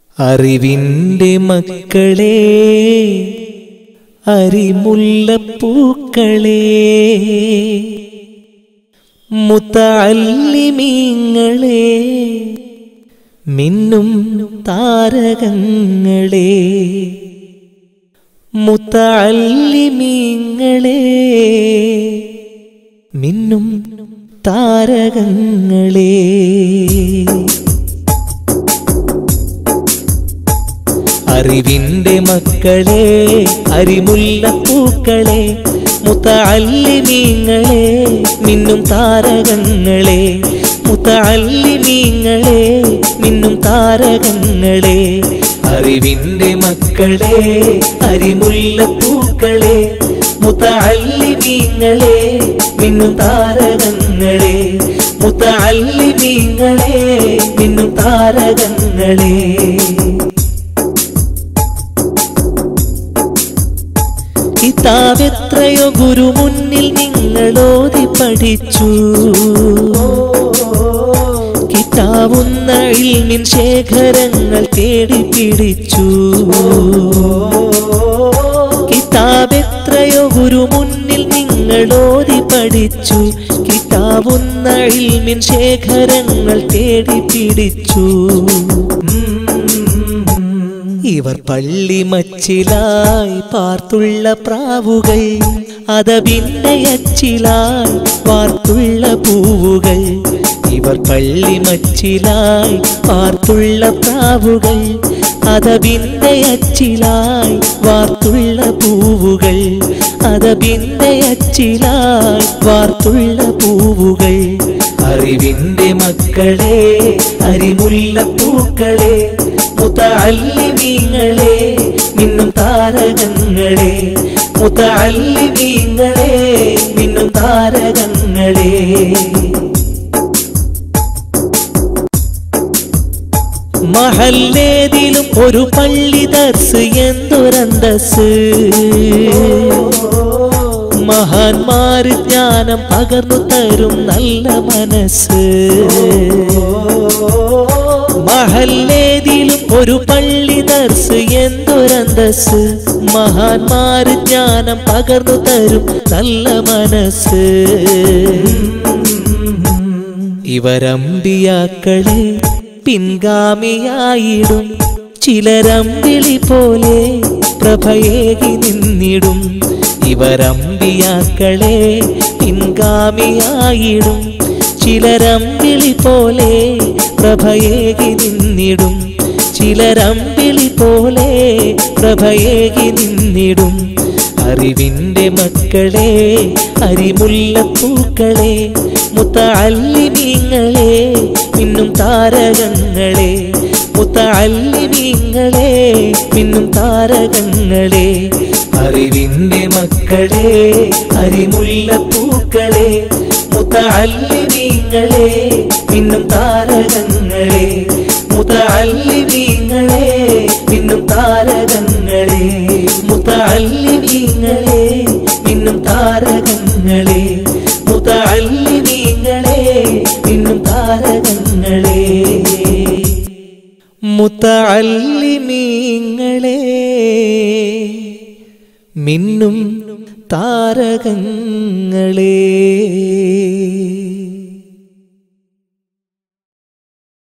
അറിവിൻ്റെ മക്കളെ അരിമുല്ലപ്പൂക്കളെ മുത്തല്ലിമീങ്ങളെ മിന്നും താരകങ്ങളെ മുത്തല്ലിമീങ്ങളെ മിന്നും താരകങ്ങളെ അറിവിൻ്റെ മക്കളെ അരിമുല്ലപ്പൂക്കളെ മുത്തല്ലിമീങ്ങളെ മിന്നും താരകങ്ങളെ മുത്തല്ലിമീങ്ങളെ മിന്നും താരകങ്ങളെ അറിവിൻ്റെ മക്കളെ അരിമുല്ലപ്പൂക്കളെ മുത്തല്ലിമീങ്ങളെ മിന്നും താരകങ്ങളെ മുത്തല്ലിമീങ്ങളെ മിന്നും താരകങ്ങളെ കിതാബെത്രയോ ഗുരു മുന്നിൽ നിങ്ങളോതി പഠിച്ചു കിതാവുന്ന ഇൽമിൻ ശേഖരങ്ങൾ തേടി പിടിച്ചു കിതാബെത്രയോ ഗുരു മുന്നിൽ നിങ്ങളോതി പഠിച്ചു കിതാവുന്ന ഇൽമിൻ ശേഖരങ്ങൾ തേടി പിടിച്ചു ഇവർ പള്ളി മച്ചിലായി പാർത്തുള്ള പ്രാവുകൾ അതവിന്റെ അച്ചിലായി പാർത്തുള്ള പൂവുകൾ ഇവർ പള്ളി മച്ചിലായി പാർത്തുള്ള പ്രാവുകൾ അതവിന്റെ അച്ചിലായി വാർത്തുള്ള പൂവുകൾ അതവിന്റെ അച്ചിലായി വാർത്തുള്ള പൂവുകൾ അറിവിന്റെ മക്കളെ അരിമുല്ല പൂക്കളെ മുത്തല്ലിമീങ്ങളെ മിന്നും താരകങ്ങളെ മുത്തല്ലിമീങ്ങളെ മിന്നും താരകങ്ങളെ മഹല്ലേതിലും ഒരു പള്ളി ദർസ് എന്തൊരന്തസ് മഹാന്മാര് ജ്ഞാനം പകർന്നു തരും നല്ല മനസ്സ് മഹല്ലേതിലും ഒരു പള്ളി ദർസ് എന്തൊരന്തസ് മഹാന്മാര് ജ്ഞാനം പകർന്നു തരും നല്ല മനസ്സ് ഇവരമ്പിയാക്കളെ പിൻഗാമിയായിടും ചിലരമ്പിളി പോലെ പ്രഭയേകി നിന്നിടും ഇവരമ്പിയാക്കളെ പിൻഗാമിയായിടും ചിലരമ്പിളി പോലെ പ്രഭയേകി നിന്നിടും ചിലരമ്പിളി പോലെ പ്രഭയേകി നിന്നിടും അറിവിന്റെ മക്കളെ അരിമുല്ലപ്പൂക്കളെ മുത്തല്ലിമീങ്ങളെ മിന്നും താരകങ്ങളെ മുത്തല്ലിമീങ്ങളെ മിന്നും താരകങ്ങളെ അറിവിന്റെ മക്കളെ അരിമുല്ലപ്പൂക്കളെ മുത്തല്ലിമീങ്ങളെ മിന്നും താരകങ്ങളെ മുത്തല്ലിമീങ്ങളെ മിന്നും താരകങ്ങളെ മുത്തല്ലിമീങ്ങളെ മിന്നും താരകങ്ങളെ മുത്തല്ലിമീങ്ങളെ മിന്നും താരകങ്ങളെ മുത്തല്ലിമീങ്ങളെ മിന്നും താരകങ്ങളെ